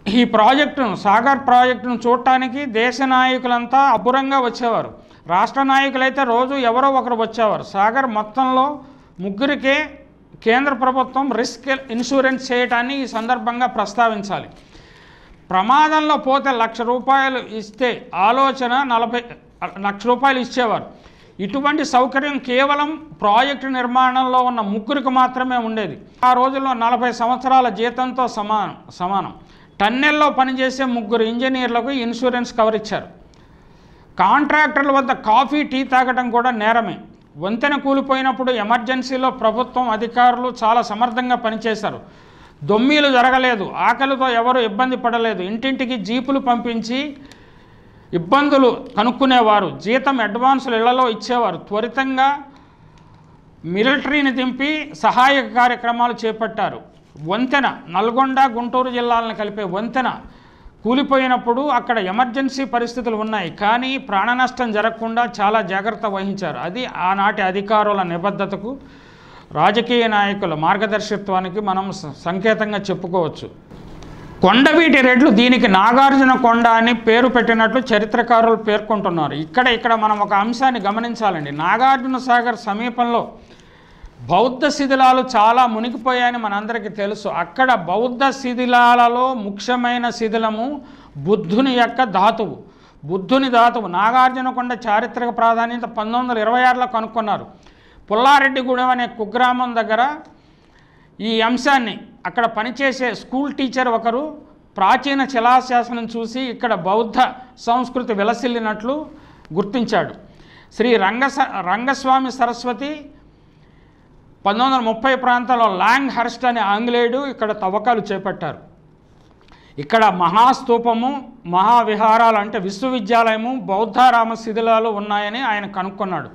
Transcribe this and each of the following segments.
ఈ ప్రాజెక్టును సాగర్ ప్రాజెక్టును చూడటానికి దేశ నాయకులంతా అబ్బురంగా వచ్చేవారు రాష్ట్ర నాయకులైతే రోజు ఎవరో ఒకరు వచ్చేవారు సాగర్ మొత్తంలో ముగ్గురికే కేంద్ర ప్రభుత్వం రిస్క్ ఇన్సూరెన్స్ చేయటాన్ని ఈ సందర్భంగా ప్రస్తావించాలి ప్రమాదంలో పోతే లక్ష రూపాయలు ఇస్తే ఆలోచన నలభై లక్ష రూపాయలు ఇచ్చేవారు ఇటువంటి సౌకర్యం కేవలం ప్రాజెక్టు నిర్మాణంలో ఉన్న ముగ్గురికి మాత్రమే ఉండేది ఆ రోజుల్లో నలభై సంవత్సరాల జీతంతో సమానం సమానం టన్నెల్లో పనిచేసే ముగ్గురు ఇంజనీర్లకు ఇన్సూరెన్స్ కవర్ ఇచ్చారు కాంట్రాక్టర్ల వద్ద కాఫీ టీ తాగడం కూడా నేరమే వంతెన కూలిపోయినప్పుడు ఎమర్జెన్సీలో ప్రభుత్వం అధికారులు చాలా సమర్థంగా పనిచేశారు దొమ్మీలు జరగలేదు ఆకలితో ఎవరు ఇబ్బంది పడలేదు ఇంటింటికి జీపులు పంపించి ఇబ్బందులు కనుక్కునేవారు జీతం అడ్వాన్సులు ఇళ్లలో ఇచ్చేవారు త్వరితంగా మిలిటరీని దింపి సహాయక కార్యక్రమాలు చేపట్టారు వంతెన నల్గొండ గుంటూరు జిల్లాలను కలిపే వంతెన కూలిపోయినప్పుడు అక్కడ ఎమర్జెన్సీ పరిస్థితులు ఉన్నాయి కానీ ప్రాణ నష్టం జరగకుండా చాలా జాగ్రత్త వహించారు అది ఆనాటి అధికారుల నిబద్ధతకు రాజకీయ నాయకుల మార్గదర్శకత్వానికి మనం స- సంకేతంగా చెప్పుకోవచ్చు కొండవీటి రెడ్లు దీనికి నాగార్జున కొండ అని పేరు పెట్టినట్లు చరిత్రకారులు పేర్కొంటున్నారు ఇక్కడ ఇక్కడ మనం ఒక అంశాన్ని గమనించాలండి నాగార్జున సాగర్ సమీపంలో బౌద్ధ శిథిలాలు చాలా మునిగిపోయాయని మనందరికీ తెలుసు అక్కడ బౌద్ధ శిథిలాలలో ముఖ్యమైన శిథిలము బుద్ధుని యొక్క ధాతువు బుద్ధుని ధాతువు నాగార్జునకొండ చారిత్రక ప్రాధాన్యత పంతొమ్మిది వందల ఇరవై ఆరులో కనుక్కున్నారు పుల్లారెడ్డిగూడెం అనే కుగ్రామం దగ్గర ఈ అంశాన్ని అక్కడ పనిచేసే స్కూల్ టీచర్ ఒకరు ప్రాచీన శిలాశాసనం చూసి ఇక్కడ బౌద్ధ సంస్కృతి విలసిల్లినట్లు గుర్తించాడు శ్రీ రంగస రంగస్వామి సరస్వతి పంతొమ్మిది వందల ముప్పై ప్రాంతంలో లాంగ్ హర్స్ట్ అనే ఆంగ్లేయుడు ఇక్కడ తవ్వకాలు చేపట్టారు ఇక్కడ మహాస్తూపము మహావిహారాలు అంటే విశ్వవిద్యాలయము బౌద్ధారామ శిథిలాలు ఉన్నాయని ఆయన కనుక్కున్నాడు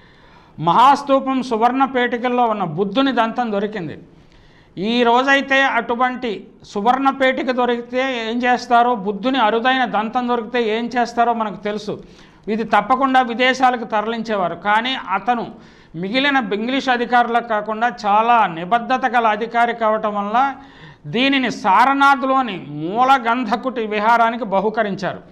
మహాస్తూపం సువర్ణ పేటికల్లో ఉన్న బుద్ధుని దంతం దొరికింది ఈ రోజైతే అటువంటి సువర్ణ పేటిక దొరికితే ఏం చేస్తారో బుద్ధుని అరుదైన దంతం దొరికితే ఏం చేస్తారో మనకు తెలుసు ఇది తప్పకుండా విదేశాలకు తరలించేవారు కానీ అతను మిగిలిన ఇంగ్లీష్ అధికారులకు కాకుండా చాలా నిబద్ధత గల అధికారి కావటం వల్ల దీనిని సారనాథ్లోని మూలగంధకుటి విహారానికి బహుకరించారు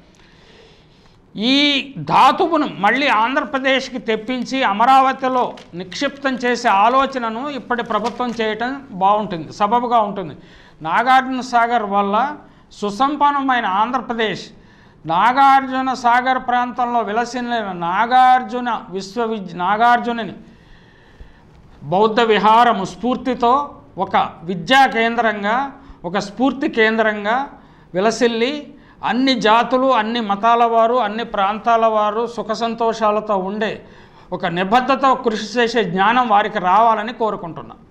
ఈ ధాతువును మళ్ళీ ఆంధ్రప్రదేశ్కి తెప్పించి అమరావతిలో నిక్షిప్తం చేసే ఆలోచనను ఇప్పటి ప్రభుత్వం చేయటం బాగుంటుంది సబబుగా ఉంటుంది నాగార్జున సాగర్ వల్ల సుసంపన్నమైన ఆంధ్రప్రదేశ్ నాగార్జున సాగర్ ప్రాంతంలో విలసిల్లిన నాగార్జున విశ్వవిద్య నాగార్జునుని బౌద్ధ విహారము స్ఫూర్తితో ఒక విద్యా కేంద్రంగా ఒక స్ఫూర్తి కేంద్రంగా విలసిల్లి అన్ని జాతులు అన్ని మతాల వారు అన్ని ప్రాంతాల వారు సుఖ సంతోషాలతో ఉండే ఒక నిబద్ధత కృషి చేసే జ్ఞానం వారికి రావాలని కోరుకుంటున్నా